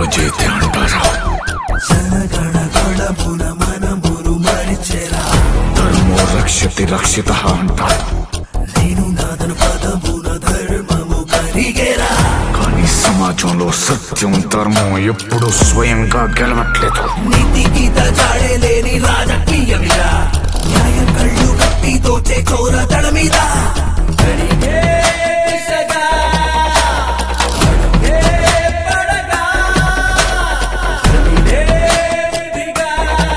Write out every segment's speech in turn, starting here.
చేతి అంటారా ధర్మో రక్షతి రక్షిత అంటారు కానీ సమాజంలో సత్యం ధర్మం ఎప్పుడు స్వయంగా గెలవట్లేదు నీతి గీత జాడే లేని రాజకీయమిదా న్యాయం కళ్ళు కట్టి తోచే చోర దడ మీద గడిగే దిశగా, అడుగే పడగా, కదిలే విధిగా,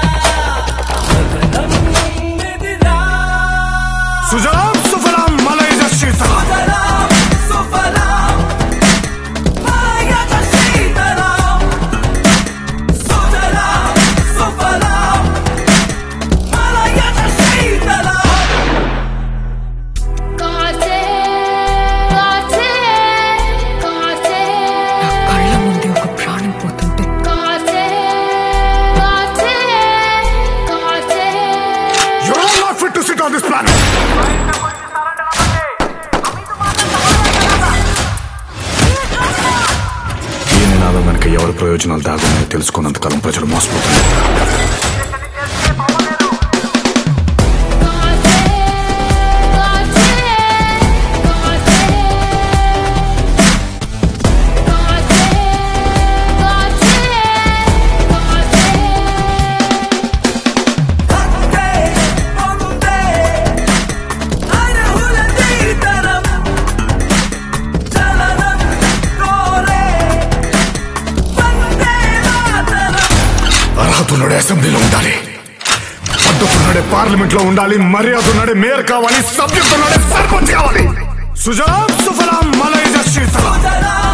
గగనం నిదిరా. సుజలాం సుఫలాం మలైజ శీతలాం సుజలాం, సుఫలాం, మాయద శీతలాం. సుజలాం, సుఫలాం, మాయద శీతలాం. కాచే కాచే కాచే కళ్ళ ముందే ఒక ప్రాణం పోతుంటే కాచే కాచే కాచే You are not fit to sit on this planet. ఈ నినాదం వెనక ఎవరి ప్రయోజనాలు దాగున్నాయో తెలుసుకున్నంతకాలం ప్రజలు మోసపోతున్నారు కాచే కాచే కాచే కాచే కాచే అంతే పొందే అర్హుల తీతరం చలనం కోరే వందే మాతరం అర్హతున్నడే అసెంబ్లీలో ఉండాలి పద్ధతున్నడే పార్లమెంట్ లో ఉండాలి మర్యాద ఉన్నడే మేయర్ కావాలి సభ్యుతున్నడే సర్పంచ్ కావాలి సుజలాం సుఫలాం మలైజ శీతలాం సుజలాం